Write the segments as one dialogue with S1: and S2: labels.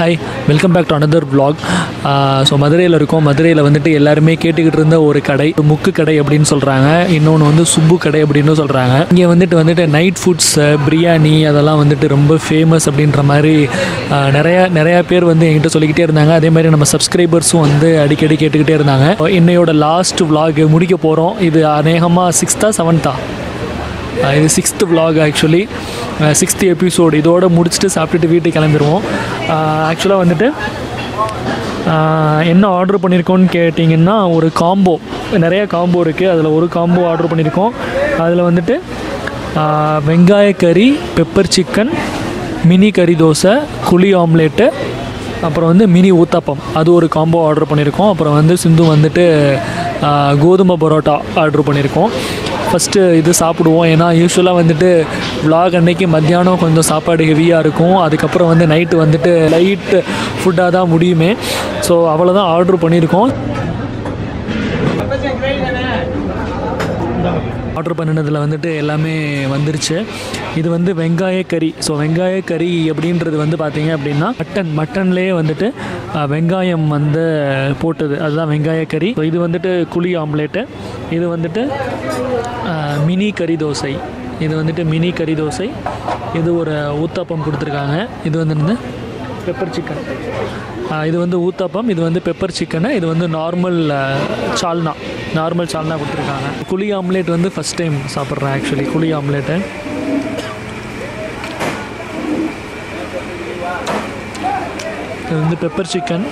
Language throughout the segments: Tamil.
S1: hi welcome back to another vlog so மதுரையில் இருக்கோம் மதுரையில் வந்துட்டு எல்லாருமே கேட்டுக்கிட்டு இருந்த ஒரு கடை முக்கு கடை அப்படின்னு சொல்கிறாங்க இன்னொன்று வந்து சுப்பு கடை அப்படின்னு சொல்கிறாங்க இங்கே வந்துட்டு வந்துட்டு நைட் ஃபுட்ஸ் பிரியாணி அதெல்லாம் வந்துட்டு ரொம்ப ஃபேமஸ் அப்படின்ற மாதிரி ஆஹ், நிறையா நிறையா பேர் வந்து என்கிட்ட சொல்லிக்கிட்டே இருந்தாங்க அதே மாதிரி நம்ம சப்ஸ்கிரைபர்ஸும் வந்து அடிக்கடி கேட்டுக்கிட்டே இருந்தாங்க இன்னையோட லாஸ்ட் vlog முடிக்க போகிறோம் இது அநேகமாக சிக்ஸ்த்தா செவன்த்தா அஹ் இது sixth vlog actually sixth episode இதோட முடிச்சுட்டு சாப்பிட்டுட்டு வீட்டுக்கு கிளம்பிடுவோம் ஆக்சுவலாக வந்துட்டு அஹ் என்ன ஆர்டர் பண்ணியிருக்கோன்னு கேட்டிங்கன்னா ஒரு காம்போ நிறைய காம்போ இருக்குது அதில் ஒரு காம்போ ஆர்டர் பண்ணியிருக்கோம் அதில் வந்துட்டு அஹ் வெங்காய கறி பெப்பர் சிக்கன் மினி கறி தோசை குழி ஆம்லேட்டு அப்புறம் வந்து மினி ஊத்தாப்பம் அது ஒரு காம்போ ஆர்டர் பண்ணியிருக்கோம் அப்புறம் வந்து சிந்து வந்துட்டு ஆஹ், கோதுமை பரோட்டா ஆர்டர் பண்ணியிருக்கோம் ஃபஸ்ட்டு இது சாப்பிடுவோம் ஏன்னா யூஸ்வலாக வந்துட்டு vlog அன்னைக்கு மத்தியானம் கொஞ்சம் சாப்பாடு ஹெவியாக இருக்கும் அதுக்கப்புறம் வந்து நைட்டு வந்துட்டு லைட் ஃபுட்டாக தான் முடியுமே ஸோ அவ்வளோதான் ஆர்டர் பண்ணியிருக்கோம் ஆர்டர் பண்ணினதில் வந்துட்டு எல்லாமே வந்துருச்சு இது வந்து வெங்காய கறி ஸோ வெங்காய கறி அப்படின்றது வந்து பார்த்தீங்க அப்படின்னா மட்டன் மட்டன்லேயே வந்துட்டு அஹ், வெங்காயம் வந்து போட்டது அதுதான் வெங்காய கறி ஸோ இது வந்துட்டு குழி ஆம்லேட்டு இது வந்துட்டு அஹ், மினி கறி தோசை இது வந்துட்டு மினி கறி தோசை இது ஒரு ஊத்தாப்பம் கொடுத்துருக்காங்க இது வந்து பெப்பர் சிக்கன் இது வந்து ஊத்தாப்பம் இது வந்து பெப்பர் சிக்கனு இது வந்து நார்மல் சால்னா நார்மல் சால்னா கொடுத்துருக்காங்க குழி ஆம்லேட் வந்து ஃபஸ்ட் டைம் சாப்பிட்றேன் ஆக்சுவலி குழி ஆம்லேட்டு இது வந்து பெப்பர் சிக்கன்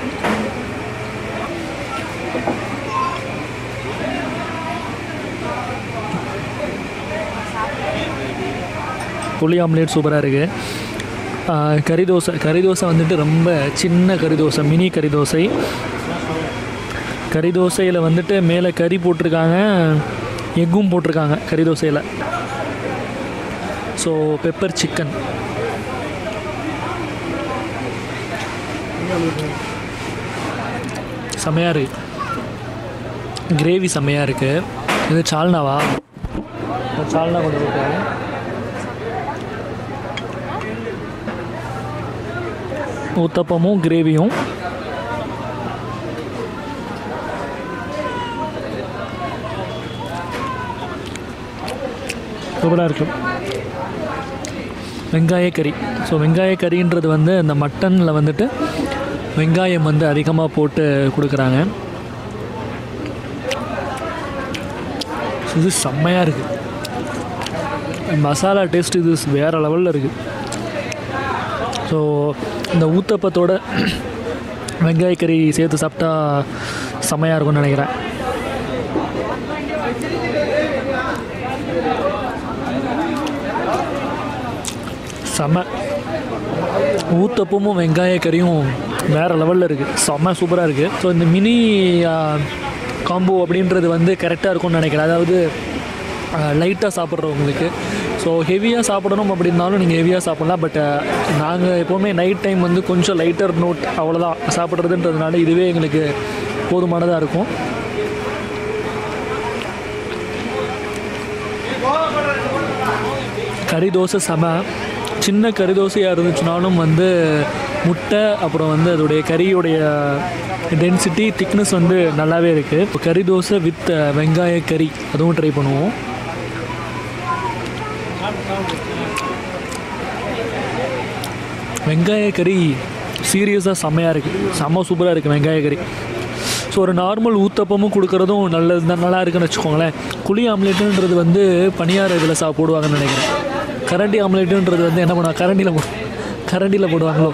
S1: புளி ஆம்லேட் சூப்பராக இருக்குது கறி தோசை கறி தோசை வந்துட்டு ரொம்ப சின்ன கறி தோசை மினி கறி தோசை கறி தோசையில் வந்துட்டு மேலே கறி போட்டிருக்காங்க எக்கும் போட்டிருக்காங்க கறி தோசையில் ஸோ பெப்பர் சிக்கன் செமையாக இருக்கு கிரேவி செமையாக இருக்குது இது சால்னாவா சால்னா கொண்டு போட்டாங்க ஊத்தப்பமும் கிரேவியும் சூப்பராக இருக்கு வெங்காய கறி ஸோ வெங்காய கறின்றது வந்து இந்த மட்டனில் வந்துட்டு வெங்காயம் வந்து அதிகமாக போட்டு கொடுக்குறாங்க இது செம்மையாக இருக்குது மசாலா டேஸ்ட் இது வேறு லெவலில் இருக்குது ஸோ இந்த ஊத்தப்பத்தோட வெங்காய கறி சேர்த்து சாப்பிட்டா செம்மையாக இருக்கும்னு நினைக்கிறேன் செம்ம ஊத்தப்பமும் வெங்காய கறியும் வேறு லெவலில் இருக்குது செம்ம சூப்பராக இருக்குது ஸோ இந்த மினி காம்போ அப்படின்றது வந்து கரெக்டாக இருக்கும்னு நினைக்கிறேன் அதாவது லைட்டாக சாப்பிட்றவங்களுக்கு ஸோ ஹெவியாக சாப்பிடணும் அப்படின்னாலும் நீங்கள் ஹெவியாக சாப்பிட்லாம் பட் நாங்கள் எப்போவுமே நைட் டைம் வந்து கொஞ்சம் லைட்டர் நோட் அவ்வளோதான் சாப்பிட்றதுன்றதுனால இதுவே எங்களுக்கு போதுமானதாக இருக்கும் கறி தோசை செம சின்ன கறி தோசையாக இருந்துச்சுனாலும் வந்து முட்டை அப்புறம் வந்து அதோடைய கறியுடைய டென்சிட்டி திக்னஸ் வந்து நல்லாவே இருக்குது கறி தோசை வித் வெங்காய கறி அதுவும் ட்ரை பண்ணுவோம் வெங்காய கறி சீரியஸாக செம்மையாக இருக்குது செம்ம சூப்பராக இருக்குது வெங்காய கறி ஸோ ஒரு நார்மல் ஊத்தப்பமும் கொடுக்குறதும் நல்லது தான் நல்லா இருக்குன்னு வச்சுக்கோங்களேன் குழி ஆம்லேட்டுன்றது வந்து பனியார இதில் சா போடுவாங்கன்னு நினைக்கிறேன் கரண்டி ஆம்லேட்டுன்றது வந்து என்ன பண்ணுவாங்க கரண்டியில் போ கரண்டியில் போடுவாங்களோ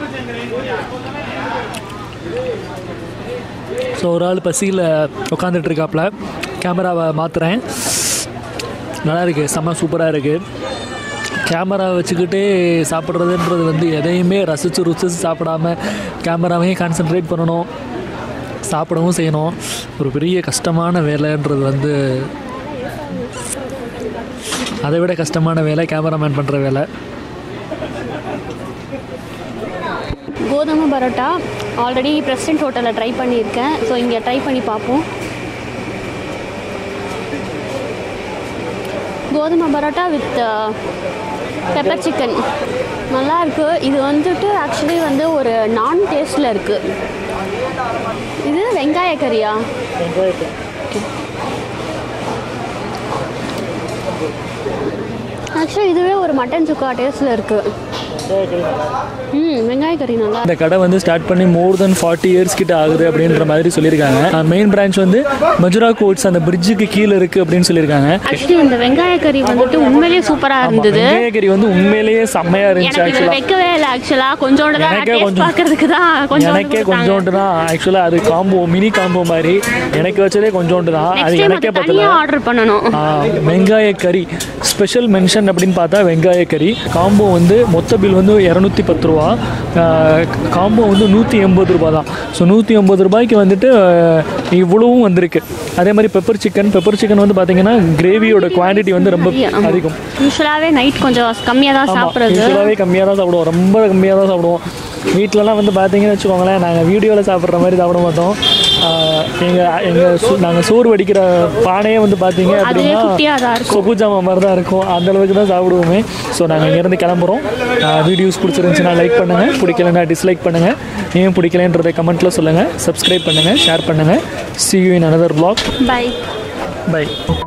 S1: ஸோ ஒரு ஆள் பசியில் உட்காந்துட்டு இருக்காப்புல கேமராவை மாற்றுறேன் நல்லா இருக்குது செம்ம சூப்பராக இருக்குது கேமரா வச்சுக்கிட்டே சாப்பிட்றதுன்றது வந்து எதையுமே ரசித்து ருசித்து சாப்பிடாம கேமராவையும் கான்சென்ட்ரேட் பண்ணணும் சாப்பிடவும் செய்யணும் ஒரு பெரிய கஷ்டமான வேலைன்றது வந்து அதை விட கஷ்டமான வேலை கேமராமேன் பண்ணுற வேலை
S2: கோதுமை பரோட்டா ஆல்ரெடி பிரசிடென்ட் ஹோட்டலில் ட்ரை பண்ணியிருக்கேன் ஸோ இங்கே ட்ரை பண்ணி பார்ப்போம் கோதுமை பரோட்டா வித் பெப்பர் சிக்கன் நல்லா இருக்கு இது வந்துட்டு ஆக்சுவலி வந்து ஒரு நான் டேஸ்டில் இருக்கு இது வெங்காய கறியா ஆக்சுவலி இதுவே ஒரு மட்டன் சுக்கா டேஸ்டில் இருக்கு ம் வெங்காய கறி நல்லா
S1: இந்த கடை வந்து ஸ்டார்ட் பண்ணி மோர் தென் ஃபார்ட்டி இயர்ஸ் கிட்ட ஆகுது அப்படின்ற மாதிரி சொல்லியிருக்காங்க மெயின் பிரான்ச் வந்து மஜுரா கோட்ஸ் அந்த பிரிட்ஜுக்கு கீழே இருக்கு அப்படின்னு சொல்லியிருக்காங்க
S2: ஆக்சுவலி இந்த வெங்காய கறி வந்துட்டு உண்மையிலேயே சூப்பராக இருந்தது
S1: வெங்காயக்கறி வந்து உண்மையிலேயே செம்மையா இருந்துச்சு
S2: எனக்கு இதில்
S1: ஆக்சுவலா
S2: வைக்கவே இல்லை ஆக்சுவலாக கொஞ்சோண்டு தான்
S1: எனக்கே
S2: டேஸ்ட்
S1: கொஞ்சம்
S2: பார்க்கறதுக்கு தான் கொஞ்சம்
S1: எனக்கே கொஞ்சோண்டு தான் ஆக்சுவலாக அது காம்போ மினி காம்போ மாதிரி எனக்கு வச்சதே கொஞ்சோண்டு தான் அது
S2: நெக்ஸ்ட் டைம்
S1: எனக்கே
S2: அது
S1: பத்தல
S2: தனியாக ஆர்டர் பண்ணணும்
S1: ஆ, வெங்காய கறி ஸ்பெஷல் மென்ஷன் அப்படின்னு பார்த்தா வெங்காய கறி காம்போ வந்து மொத்த பில் வந்து இரநூத்தி பத்து ரூபா காம்போ வந்து நூற்றி எண்பது ரூபா தான் ஸோ நூற்றி எண்பது ரூபாய்க்கு வந்துட்டு ஆ, இவ்வளவும் வந்திருக்கு அதே மாதிரி பெப்பர் சிக்கன் பெப்பர் சிக்கன் வந்து பார்த்தீங்கன்னா கிரேவியோட குவாண்டிட்டி வந்து ரொம்ப அதிகம்
S2: யூஸ்வலாகவே நைட் கொஞ்சம் கம்மியாக தான்
S1: ஆமாம்
S2: சாப்பிட்றது
S1: யூஸ்வலாகவே கம்மியாக தான் சாப்பிடுவோம் ரொம்ப கம்மியாக தான் சாப்பிடுவோம் வீட்டிலலாம் வந்து பார்த்தீங்கன்னு வச்சுக்கோங்களேன் நாங்கள் வீடியோவில் சாப்பிட்ற மாதிரி சாப்பிட மாட்டோம் எங்கள் எங்கள் நாங்கள் சோறு வடிக்கிற பானையே வந்து பார்த்தீங்க
S2: அதுவே
S1: அப்படின்னா
S2: குட்டியாக தான் இருக்கும்
S1: சொப்பு ஜாமா மாதிரி தான் இருக்கும் அந்த அளவுக்கு தான் சாப்பிடுவோமே ஸோ நாங்கள் இங்கேருந்து கிளம்புறோம் வீடியோஸ் பிடிச்சிருந்துச்சுன்னா லைக் பண்ணுங்கள் பிடிக்கலன்னா டிஸ்லைக் பண்ணுங்கள் ஏன் பிடிக்கலன்றதை கமெண்ட்டில் சொல்லுங்கள் சப்ஸ்கிரைப் பண்ணுங்கள் ஷேர் பண்ணுங்கள் see you in another vlog
S2: bye
S1: by